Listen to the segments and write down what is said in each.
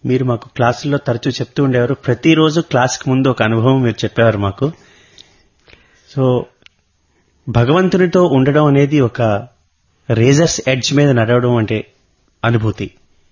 మీరు మాకు క్లాసుల్లో తరచూ చెప్తూ ఉండేవారు ప్రతిరోజు క్లాస్కి ముందు ఒక అనుభవం మీరు చెప్పేవారు మాకు సో భగవంతునితో ఉండడం అనేది ఒక రేజర్స్ ఎడ్జ్ మీద నడవడం అంటే అనుభూతి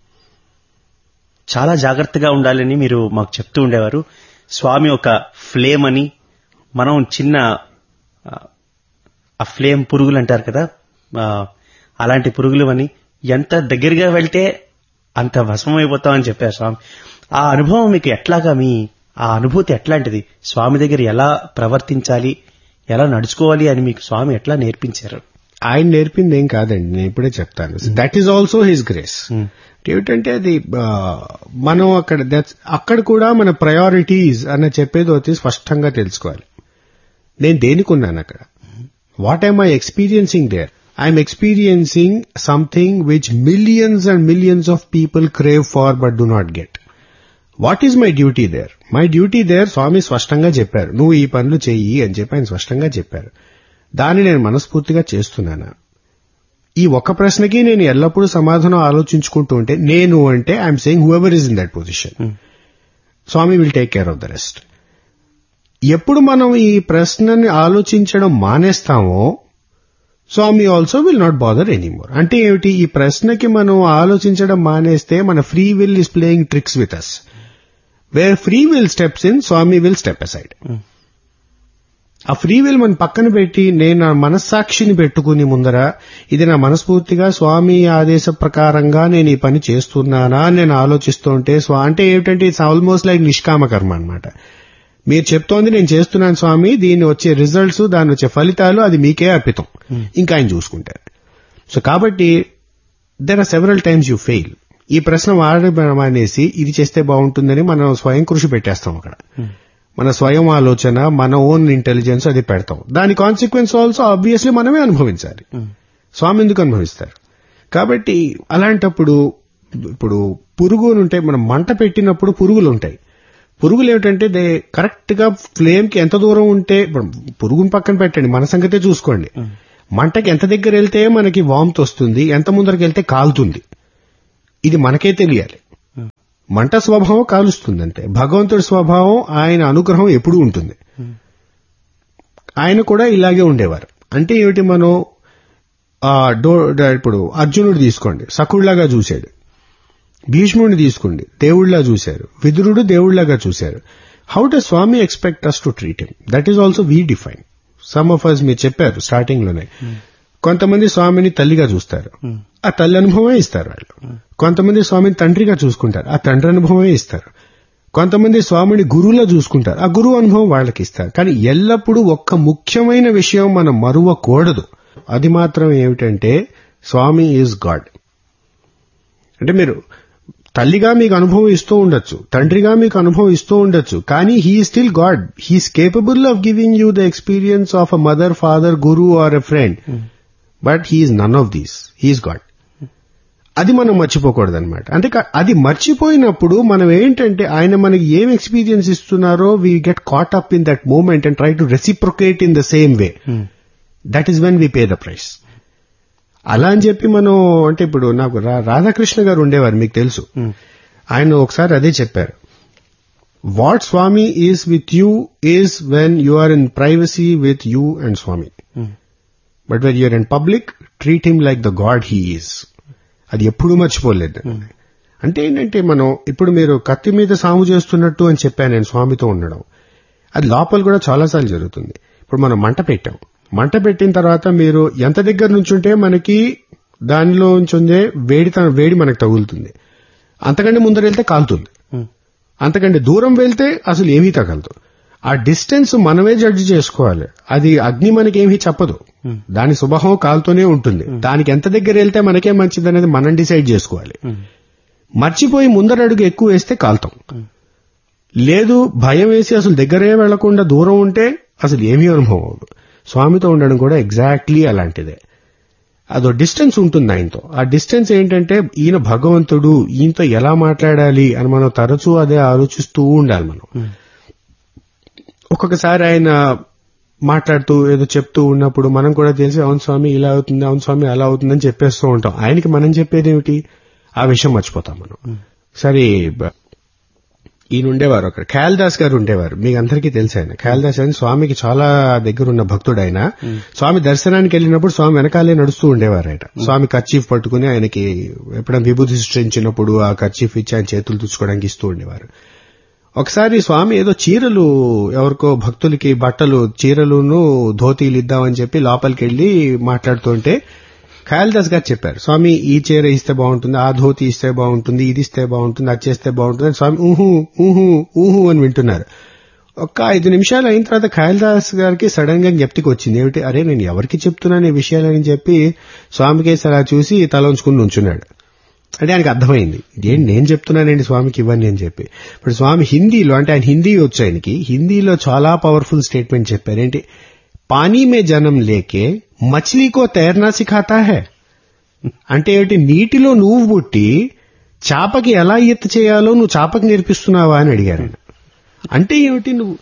చాలా జాగ్రత్తగా ఉండాలని మీరు మాకు చెప్తూ ఉండేవారు స్వామి ఒక ఫ్లేమ్ అని మనం చిన్న ఆ, ఆ ఫ్లేమ్ పురుగులు అంటారు కదా ఆ, అలాంటి పురుగులు అని ఎంత దగ్గరగా వెళ్తే అంత భస్మమైపోతామని చెప్పారు స్వామి ఆ అనుభవం మీకు ఎట్లాగా మీ ఆ అనుభూతి ఎట్లాంటిది స్వామి దగ్గర ఎలా ప్రవర్తించాలి ఎలా నడుచుకోవాలి అని మీకు స్వామి ఎట్లా నేర్పించారు ఆయన నేర్పింది ఏం కాదండి నేను ఇప్పుడే చెప్తాను that is also his grace ఏమిటంటే అది ఆ, మనం అక్కడ that's- అక్కడ కూడా మన ప్రయారిటీస్ అన్న చెప్పేది వచ్చి స్పష్టంగా తెలుసుకోవాలి నేను దేనికి ఉన్నాను అక్కడ what I'm I experiencing there I'm experiencing something which millions and millions of people crave for but do not get what is my duty there my duty there Swami స్పష్టంగా చెప్పారు నువ్వు ఈ పనులు చెయ్యి అని చెప్పి ఆయన స్పష్టంగా చెప్పారు దాన్ని నేను మనస్ఫూర్తిగా చేస్తున్నానా ఈ ఒక్క ప్రశ్నకి నేను ఎల్లప్పుడూ సమాధానం ఆలోచించుకుంటూ ఉంటే నేను అంటే I'm saying whoever is in that position Swami will take care of the rest ఎప్పుడు మనం ఈ ప్రశ్నని ఆలోచించడం మానేస్తామో Swami also will not bother anymore అంటే ఏమిటి ఈ ప్రశ్నకి మనం ఆలోచించడం మానేస్తే మన free will is playing tricks with us where free will steps in Swami will step aside ఆ ఫ్రీ విల్ మన పక్కన పెట్టి నేను నా మనస్సాక్షిని పెట్టుకుని ముందర ఇది నా మనస్ఫూర్తిగా స్వామి ఆదేశ ప్రకారంగా నేను ఈ పని చేస్తున్నానా అని నేను ఆలోచిస్తుంటే స్వా అంటే ఏమిటంటే ఇట్స్ ఆల్మోస్ట్ లైక్ నిష్కామ కర్మ అనమాట మీరు చెప్తోంది నేను చేస్తున్నాను స్వామి దీని వచ్చే రిజల్ట్స్ దాని వచ్చే ఫలితాలు అది మీకే అర్పితం ఇంకా ఆయన చూసుకుంటారు సో కాబట్టి there are several times you fail ఈ ప్రశ్న వాడడం అనేసి ఇది చేస్తే బాగుంటుందని మనం స్వయం కృషి పెట్టేస్తాం అక్కడ మన స్వయం ఆలోచన మన ఓన్ ఇంటెలిజెన్స్ అది పెడతాం దాని కాన్సిక్వెన్స్ ఆల్సో ఆబ్వియస్లీ మనమే అనుభవించాలి స్వామి ఎందుకు అనుభవిస్తారు కాబట్టి అలాంటప్పుడు ఇప్పుడు పురుగులు ఉంటాయి మనం మంట పెట్టినప్పుడు పురుగులు ఉంటాయి పురుగులు ఏమిటంటే దే కరెక్ట్ గా ఫ్లేమ్ కి ఎంత దూరం ఉంటే ఇప్పుడు పురుగుని పక్కన పెట్టండి మన సంగతే చూసుకోండి మంటకి ఎంత దగ్గర వెళ్తే మనకి వామ్త్ వస్తుంది ఎంత ముందరికి వెళ్తే కాలుతుంది ఇది మనకే తెలియాలి మంట స్వభావం కాలుస్తుంది అంతే భగవంతుడి స్వభావం ఆయన అనుగ్రహం ఎప్పుడూ ఉంటుంది ఆయన కూడా ఇలాగే ఉండేవారు అంటే ఏమిటి మనం ఆ డో ఇప్పుడు అర్జునుడు తీసుకోండి సకుళ్లాగా చూశాడు భీష్ముడిని తీసుకోండి దేవుళ్లా చూశారు విదురుడు దేవుళ్లాగా చూశారు how do Swami expect us to treat him that is also we define some of us మీరు చెప్పారు స్టార్టింగ్ లోనే కొంతమంది స్వామిని తల్లిగా చూస్తారు ఆ తల్లి అనుభవమే ఇస్తారు వాళ్ళు కొంతమంది స్వామిని తండ్రిగా చూసుకుంటారు ఆ తండ్రి అనుభవమే ఇస్తారు కొంతమంది స్వామిని గురువులా చూసుకుంటారు ఆ గురువు అనుభవం వాళ్ళకి ఇస్తారు కానీ ఎల్లప్పుడూ ఒక్క ముఖ్యమైన విషయం మనం మరువకూడదు అది మాత్రం ఏమిటంటే స్వామి ఈజ్ గాడ్ అంటే మీరు తల్లిగా మీకు అనుభవం ఇస్తూ ఉండొచ్చు తండ్రిగా మీకు అనుభవం ఇస్తూ ఉండొచ్చు కానీ he still God he's capable of giving you the experience of a mother father guru or a friend but he's none of these he's God అది మనం మర్చిపోకూడదు అనమాట అంటే కా- అది మర్చిపోయినప్పుడు మనం ఏంటంటే ఆయన మనకి ఏం ఎక్స్పీరియన్స్ ఇస్తున్నారో we get caught up in that moment and try to reciprocate in the same way that is when we pay the price అలా అని చెప్పి మనం అంటే ఇప్పుడు నాకు రా- రాధాకృష్ణ గారు ఉండేవారు మీకు తెలుసు ఆయన ఒకసారి అదే చెప్పారు what Swami is with you is when you are in privacy with you and Swami but when you're in public treat him like the God he is అది ఎప్పుడూ మర్చిపోలేదు అంటే ఏంటంటే మనం ఇప్పుడు మీరు కత్తి మీద సాము చేస్తున్నట్టు అని చెప్పాను నేను స్వామితో ఉండడం అది లోపల కూడా చాలాసార్లు జరుగుతుంది ఇప్పుడు మనం మంట పెట్టాం మంట పెట్టిన తర్వాత మీరు ఎంత దగ్గర నుంచుంటే మనకి దానిలో ఉంచుందే వేడి త- వేడి మనకు తగులుతుంది అంతకంటే ముందర వెళ్తే కాలుతుంది అంతకంటే దూరం వెళ్తే అసలు ఏమీ తగలదు ఆ డిస్టెన్స్ మనమే జడ్జి చేసుకోవాలి అది అగ్ని మనకేమీ చెప్పదు దాని స్వభావం కాలుతూనే ఉంటుంది దానికి ఎంత దగ్గర వెళ్తే మనకే మంచిది అనేది మనం డిసైడ్ చేసుకోవాలి మర్చిపోయి ముందర అడుగు ఎక్కువ వేస్తే కాలుతాం లేదు భయం వేసి అసలు దగ్గరే వెళ్లకుండా దూరం ఉంటే అసలు ఏమీ అనుభవం అవ్వదు స్వామితో ఉండడం కూడా ఎగ్జాక్ట్లీ అలాంటిదే అదో డిస్టెన్స్ ఉంటుంది ఆయనతో ఆ డిస్టెన్స్ ఏంటంటే ఈయన భగవంతుడు ఈయనతో ఎలా మాట్లాడాలి అని మనం తరచూ అదే ఆలోచిస్తూ ఉండాలి మనం ఒక్కొక్కసారి ఆయన మాట్లాడుతూ ఏదో చెప్తూ ఉన్నప్పుడు మనం కూడా తెలిసి అవును స్వామి ఇలా అవుతుంది అవును స్వామి అలా అవుతుందని చెప్పేస్తూ ఉంటాం ఆయనకి మనం చెప్పేది ఏమిటి ఆ విషయం మర్చిపోతాం మనం సరే బ- ఈయన ఉండేవారు అక్కడ ఖయాల్దాస్ గారు ఉండేవారు మీకు అందరికీ తెలుసు ఆయన ఖయాల్దాస్ అని స్వామికి చాలా దగ్గర ఉన్న భక్తుడు ఆయన స్వామి దర్శనానికి వెళ్ళినప్పుడు స్వామి వెనకాలే నడుస్తూ ఉండేవారు ఆయన స్వామి కర్చీఫ్ పట్టుకుని ఆయనకి ఎప్పుడైనా విభూతి సృష్టించినప్పుడు ఆ కర్చీఫ్ ఇచ్చి ఆయన చేతులు తుచ్చుకోవడానికి ఇస్తూ ఉండేవారు ఒకసారి స్వామి ఏదో చీరలు ఎవరికో భక్తులకి బట్టలు చీరలును ధోతీలు ఇద్దామని చెప్పి లోపలికి వెళ్లి మాట్లాడుతుంటే ఖయాల్దాస్ గారు చెప్పారు స్వామి ఈ చీర ఇస్తే బాగుంటుంది ఆ ధోతి ఇస్తే బాగుంటుంది ఇది ఇస్తే బాగుంటుంది అది చేస్తే బాగుంటుంది అని స్వామి ఊహు ఊహు ఊహు అని వింటున్నారు ఒక్క ఐదు నిమిషాలు అయిన తర్వాత ఖయాల్దాస్ గారికి సడన్ గా జ్ఞప్తికి వచ్చింది ఏమిటి అరే నేను ఎవరికి చెప్తున్నాను ఈ విషయాలని చెప్పి స్వామికేసి అలా చూసి తల ఉంచుకుని నుంచున్నాడు అంటే ఆయనకి అర్థమైంది ఏంటి నేను చెప్తున్నానండి స్వామికి ఇవ్వండి అని చెప్పి ఇప్పుడు స్వామి హిందీలో అంటే ఆయన హిందీ వచ్చు ఆయనకి హిందీలో చాలా పవర్ఫుల్ స్టేట్మెంట్ చెప్పారు ఏంటి పానీ మే జనం లేకే మచిలీకో తైరనా సిఖాతా హే అంటే ఏంటి నీటిలో నువ్వు పుట్టి చాపకి ఎలా ఈత చేయాలో నువ్వు చాపకి నేర్పిస్తున్నావా అని అడిగారు ఆయన అంటే ఏమిటి నువ్వు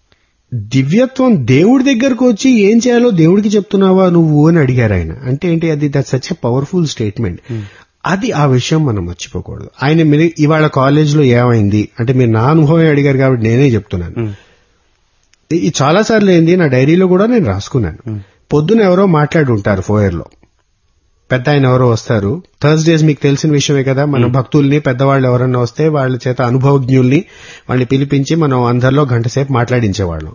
దివ్యత్వం దేవుడి దగ్గరకు వచ్చి ఏం చేయాలో దేవుడికి చెప్తున్నావా నువ్వు అని అడిగారు ఆయన అంటే ఏంటి అది that such a powerful statement అది ఆ విషయం మనం మర్చిపోకూడదు ఆయన మీరు ఇవాళ కాలేజీలో ఏమైంది అంటే మీరు నా అనుభవం అడిగారు కాబట్టి నేనే చెప్తున్నాను ఇది చాలా సార్లు ఏంది నా డైరీలో కూడా నేను రాసుకున్నాను పొద్దున ఎవరో మాట్లాడి ఉంటారు ఫోయర్ లో పెద్ద ఆయన ఎవరో వస్తారు థర్స్డేస్ మీకు తెలిసిన విషయమే కదా మన భక్తుల్ని పెద్దవాళ్ళు ఎవరన్నా వస్తే వాళ్ళ చేత అనుభవజ్ఞుల్ని వాళ్ళని పిలిపించి మనం అందరిలో గంట సేపు మాట్లాడించేవాళ్ళం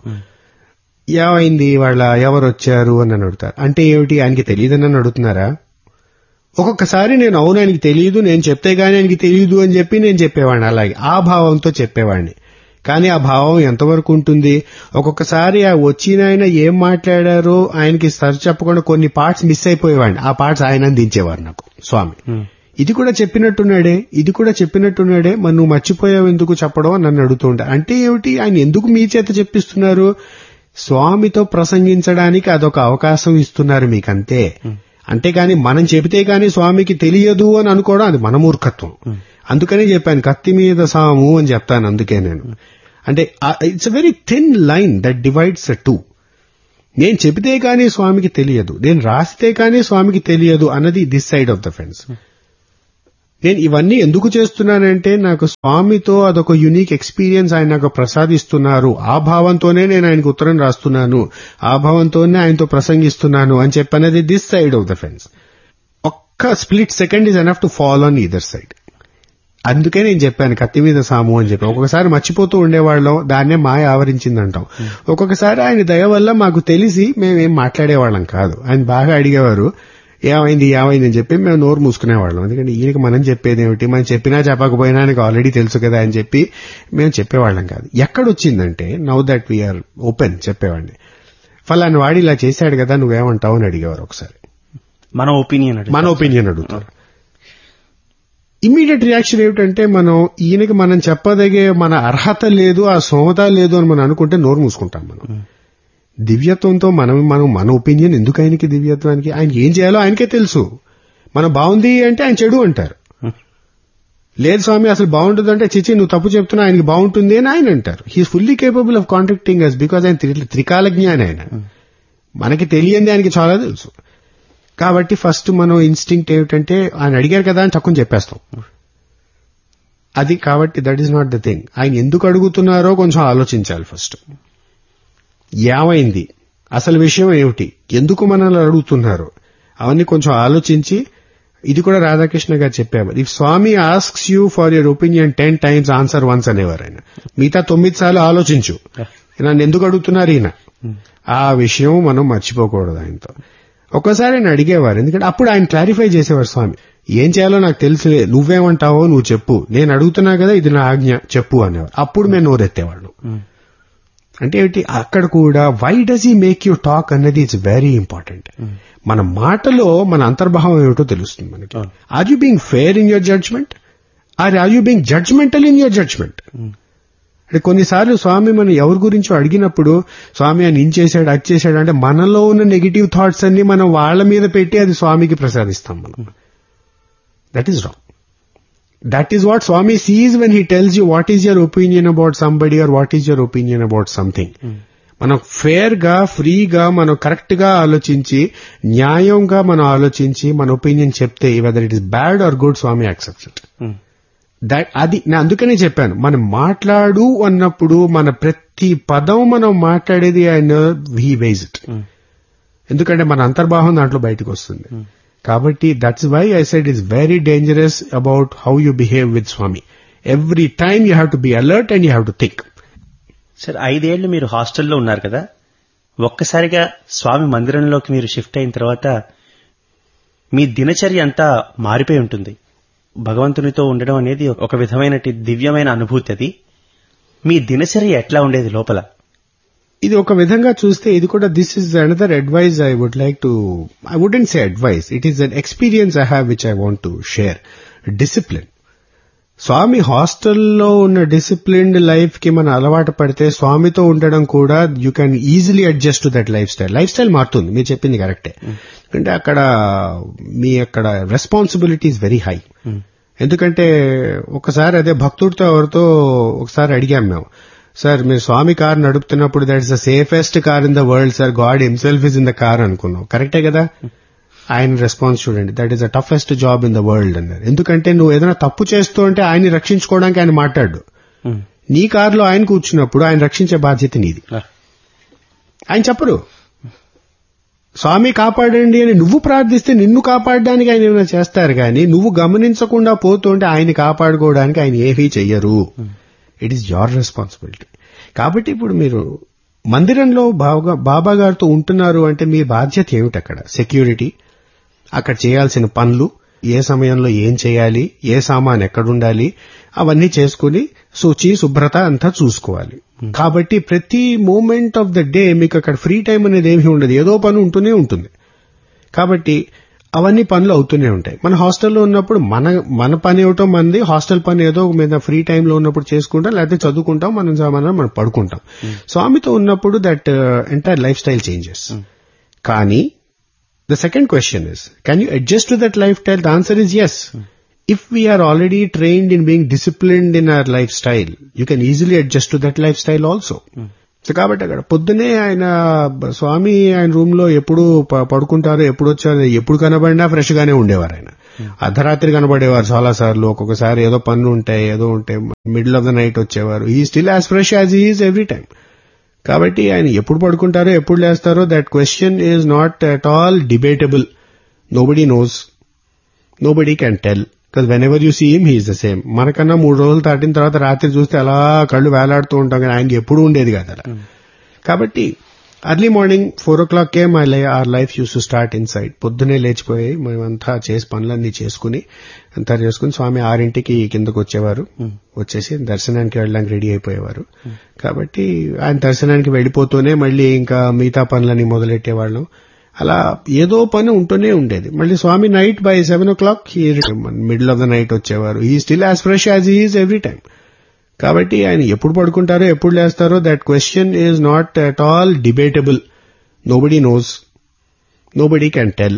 ఏమైంది వాళ్ళ ఎవరు వచ్చారు అని అడుగుతారు అంటే ఏమిటి ఆయనకి తెలియదని అని అడుగుతున్నారా ఒక్కొక్కసారి నేను అవును ఆయనకి తెలియదు నేను చెప్తే గానీ ఆయనకి తెలియదు అని చెప్పి నేను చెప్పేవాడిని అలాగే ఆ భావంతో చెప్పేవాడిని కానీ ఆ భావం ఎంతవరకు ఉంటుంది ఒక్కొక్కసారి ఆ వచ్చిన ఆయన ఏం మాట్లాడారో ఆయనకి సరి చెప్పకుండా కొన్ని పార్ట్స్ మిస్ అయిపోయేవాడిని ఆ పార్ట్స్ ఆయన అందించేవారు నాకు స్వామి ఇది కూడా చెప్పినట్టున్నాడే ఇది కూడా చెప్పినట్టున్నాడే మరి నువ్వు మర్చిపోయావు ఎందుకు చెప్పడం అని నన్ను అడుగుతుంటా అంటే ఏమిటి ఆయన ఎందుకు మీ చేత చెప్పిస్తున్నారు స్వామితో ప్రసంగించడానికి అదొక అవకాశం ఇస్తున్నారు మీకంతే అంతేగాని మనం చెబితే గాని స్వామికి తెలియదు అని అనుకోవడం అది మన మూర్ఖత్వం అందుకనే చెప్పాను కత్తి మీద సాము అని చెప్తాను అందుకే నేను అంటే it's a very thin line that divides two నేను చెబితే కానీ స్వామికి తెలియదు నేను రాస్తే కానీ స్వామికి తెలియదు అన్నది this side of the fence నేను ఇవన్నీ ఎందుకు చేస్తున్నానంటే నాకు స్వామితో అదొక యునిక్ ఎక్స్పీరియన్స్ ఆయన నాకు ప్రసాదిస్తున్నారు ఆ భావంతోనే నేను ఆయనకు ఉత్తరం రాస్తున్నాను ఆ భావంతోనే ఆయనతో ప్రసంగిస్తున్నాను అని చెప్పనేది this side of the fence ఒక్క split second is enough to follow on either side అందుకే నేను చెప్పాను కత్తి మీద సాము అని చెప్పి ఒక్కొక్కసారి మర్చిపోతూ ఉండేవాళ్ళం దాన్నే మాయ ఆవరించిందంటాం ఒక్కొక్కసారి ఆయన దయ వల్ల మాకు తెలిసి మేమేం మాట్లాడేవాళ్ళం కాదు ఆయన బాగా అడిగేవారు ఏమైంది ఏమైంది అని చెప్పి మేము నోరు మూసుకునేవాళ్ళం ఎందుకంటే ఈయనకి మనం చెప్పేది ఏమిటి మనం చెప్పినా చెప్పకపోయినా ఆయనకు ఆల్రెడీ తెలుసు కదా అని చెప్పి మేము చెప్పేవాళ్ళం కాదు ఎక్కడొచ్చిందంటే నౌ దట్ వీఆర్ ఓపెన్ చెప్పేవాడిని ఫలాని వాడు ఇలా చేశాడు కదా నువ్వేమంటావు అని అడిగేవారు ఒకసారి మన ఒపీనియన్ మన ఒపీనియన్ అడుగుతారు ఇమ్మీడియట్ రియాక్షన్ ఏమిటంటే మనం ఈయనకి మనం చెప్పదగే మన అర్హత లేదు ఆ సోమత లేదు అని మనం అనుకుంటే నోరు మూసుకుంటాం మనం దివ్యత్వంతో మనం మనం మన ఒపీనియన్ ఎందుకు ఆయనకి దివ్యత్వానికి ఆయన ఏం చేయాలో ఆయనకే తెలుసు మనం బాగుంది అంటే ఆయన చెడు అంటారు లేదు స్వామి అసలు బాగుంటుంది అంటే చిచి నువ్వు తప్పు చెప్తున్నా ఆయనకి బాగుంటుంది అని ఆయన అంటారు he's fully capable of contacting us because ఆయన త్రి- త్రికాల జ్ఞాని ఆయన మనకి తెలియంది ఆయనకి చాలా తెలుసు కాబట్టి ఫస్ట్ మనం ఇన్స్టింక్ట్ ఏమిటంటే ఆయన అడిగారు కదా అని తక్కువ చెప్పేస్తాం అది కాబట్టి that is not the thing ఆయన ఎందుకు అడుగుతున్నారో కొంచెం ఆలోచించాలి ఫస్ట్ ఏమైంది అసలు విషయం ఏమిటి ఎందుకు మనల్ని అడుగుతున్నారు అవన్నీ కొంచెం ఆలోచించి ఇది కూడా రాధాకృష్ణ గారు చెప్పారు if Swami asks you for your opinion ten times answer once అనేవారు ఆయన మిగతా తొమ్మిది సార్లు ఆలోచించు నన్ను ఎందుకు అడుగుతున్నారు ఈయన ఆ విషయం మనం మర్చిపోకూడదు ఆయనతో ఒక్కసారి ఆయన అడిగేవారు ఎందుకంటే అప్పుడు ఆయన క్లారిఫై చేసేవారు స్వామి ఏం చేయాలో నాకు తెలుసులే నువ్వేమంటావో నువ్వు చెప్పు నేను అడుగుతున్నా కదా ఇది నా ఆజ్ఞ చెప్పు అనేవారు అప్పుడు మేము నోరెత్తేవాళ్ళు అంటే ఏంటి అక్కడ కూడా why does he make you talk అన్నది ఇట్స్ వెరీ ఇంపార్టెంట్ మన మాటలో మన అంతర్భావం ఏమిటో తెలుస్తుంది మనకి are you being fair in your judgement or or you being judgemental in your judgement అంటే కొన్నిసార్లు స్వామి మనం ఎవరి గురించో అడిగినప్పుడు స్వామి ఆయన ఇన్ చేశాడు అది చేశాడు అంటే మనలో ఉన్న నెగిటివ్ థాట్స్ అన్ని మనం వాళ్ళ మీద పెట్టి అది స్వామికి ప్రసాదిస్తాం మనం that is wrong that is what Swami sees when he tells you what is your opinion about somebody or what is your opinion about something మనం ఫేర్ గా ఫ్రీగా మనం కరెక్ట్ గా ఆలోచించి న్యాయంగా మనం ఆలోచించి మన ఒపీనియన్ చెప్తే whether it is bad or good Swami accepts it that అది నేను అందుకనే చెప్పాను మనం మాట్లాడు అన్నప్పుడు మన ప్రతి పదం మనం మాట్లాడేది ఆయన హీ వేజ్ ఇట్ ఎందుకంటే మన అంతర్భావం దాంట్లో బయటకు వస్తుంది కాబట్టి that's why I said it's very dangerous about how you behave with Swami every time you have to be alert and you have to think sir ఐదేళ్లు మీరు హాస్టల్లో ఉన్నారు కదా ఒక్కసారిగా స్వామి మందిరంలోకి మీరు షిఫ్ట్ అయిన తర్వాత మీ దినచర్య అంతా మారిపోయి ఉంటుంది భగవంతునితో ఉండడం అనేది ఒక విధమైన దివ్యమైన అనుభూతి అది మీ దినచర్య ఎట్లా ఉండేది లోపల ఇది ఒక విధంగా చూస్తే ఇది కూడా this is another advise I would like to I wouldn't say advice it is an experience I have which I want to share discipline Swami హాస్టల్లో ఉన్న డిసిప్లిన్డ్ లైఫ్ కి మనం అలవాటు పడితే స్వామితో ఉండడం కూడా you can easily adjust to that lifestyle lifestyle మారుతుంది మీరు చెప్పింది కరెక్టే అంటే అక్కడ మీ అక్కడ రెస్పాన్సిబిలిటీ ఇస్ వెరీ హై ఎందుకంటే ఒకసారి అదే భక్తుడితో ఎవరితో ఒకసారి అడిగాం మేము సార్ మీరు స్వామి కార్ నడుపుతున్నప్పుడు that is the safest car in the world sir God himself is in the car అనుకున్నాం కరెక్టే కదా ఆయన రెస్పాన్స్ చూడండి that is the toughest job in the world అన్నారు ఎందుకంటే నువ్వు ఏదైనా తప్పు చేస్తూ ఉంటే ఆయన్ని రక్షించుకోవడానికి ఆయన మాట్లాడు నీ కారులో ఆయన కూర్చున్నప్పుడు ఆయన రక్షించే బాధ్యత నీది ఆయన చెప్పరు స్వామి కాపాడండి అని నువ్వు ప్రార్థిస్తే నిన్ను కాపాడడానికి ఆయన ఏమైనా చేస్తారు కానీ నువ్వు గమనించకుండా పోతుంటే ఆయన కాపాడుకోవడానికి ఆయన ఏమీ చెయ్యరు ఇట్ ఈస్ యోర్ రెస్పాన్సిబిలిటీ కాబట్టి ఇప్పుడు మీరు మందిరంలో బాగా బాబా గారితో ఉంటున్నారు అంటే మీ బాధ్యత ఏమిటి అక్కడ సెక్యూరిటీ అక్కడ చేయాల్సిన పనులు ఏ సమయంలో ఏం చేయాలి ఏ సామాన్ ఎక్కడుండాలి అవన్నీ చేసుకుని శుచి శుభ్రత అంతా చూసుకోవాలి కాబట్టి ప్రతి మూమెంట్ ఆఫ్ ద డే మీకు అక్కడ ఫ్రీ టైం అనేది ఏమీ ఉండదు ఏదో పని ఉంటూనే ఉంటుంది కాబట్టి అవన్నీ పనులు అవుతూనే ఉంటాయి మన హాస్టల్లో ఉన్నప్పుడు మన మన పని ఏమిటో మంది హాస్టల్ పని ఏదో మీద ఫ్రీ టైంలో ఉన్నప్పుడు చేసుకుంటాం లేకపోతే చదువుకుంటాం మనం మనం మనం పడుకుంటాం స్వామితో ఉన్నప్పుడు that entire lifestyle changes కానీ the second question is can you adjust to that lifestyle the answer is yes if we are already trained in being disciplined in our lifestyle you can easily adjust to that lifestyle also so కాబట్టి అక్కడ పొద్దునే ఆయన స్వామి ఆయన room లో ఎప్పుడు పడుకుంటారో ఎప్పుడు వచ్చారో ఎప్పుడు కనబడినా ఫ్రెష్ గానే ఉండేవారు ఆయన అర్ధరాత్రి కనబడేవారు చాలా సార్లు ఒక్కొక్కసారి ఏదో పనులు ఉంటాయి ఏదో ఉంటాయి మిడిల్ ఆఫ్ ద నైట్ వచ్చేవారు he still as fresh as is every time కాబట్టి ఆయన ఎప్పుడు పడుకుంటారో ఎప్పుడు లేస్తారో that question is not at all debatable nobody knows nobody can tell because whenever you see him he is the same మనకన్నా మూడు రోజులు దాటిన తర్వాత రాత్రి చూస్తే అలా కళ్ళు వేలాడుతూ ఉంటాం కానీ ఆయనకి ఎప్పుడు ఉండేది కాదు అలా కాబట్టి అర్లీ మార్నింగ్ ఫోర్ ఓ క్లాక్కే మై లై our life used to start inside పొద్దునే లేచిపోయి మేమంతా చేసి పనులన్నీ చేసుకుని అంతా చేసుకుని స్వామి ఆరింటికి కిందకు వచ్చేవారు వచ్చేసి దర్శనానికి వెళ్ళడానికి రెడీ అయిపోయేవారు కాబట్టి ఆయన దర్శనానికి వెళ్ళిపోతూనే మళ్ళీ ఇంకా మిగతా పనులని మొదలెట్టేవాళ్ళం అలా ఏదో పని ఉంటూనే ఉండేది మళ్ళీ Swami night by seven o'clock middle of the night వచ్చేవారు he still as fresh as is every time కాబట్టి ఆయన ఎప్పుడు పడుకుంటారో ఎప్పుడు లేస్తారో that question is not at all debatable nobody knows nobody can tell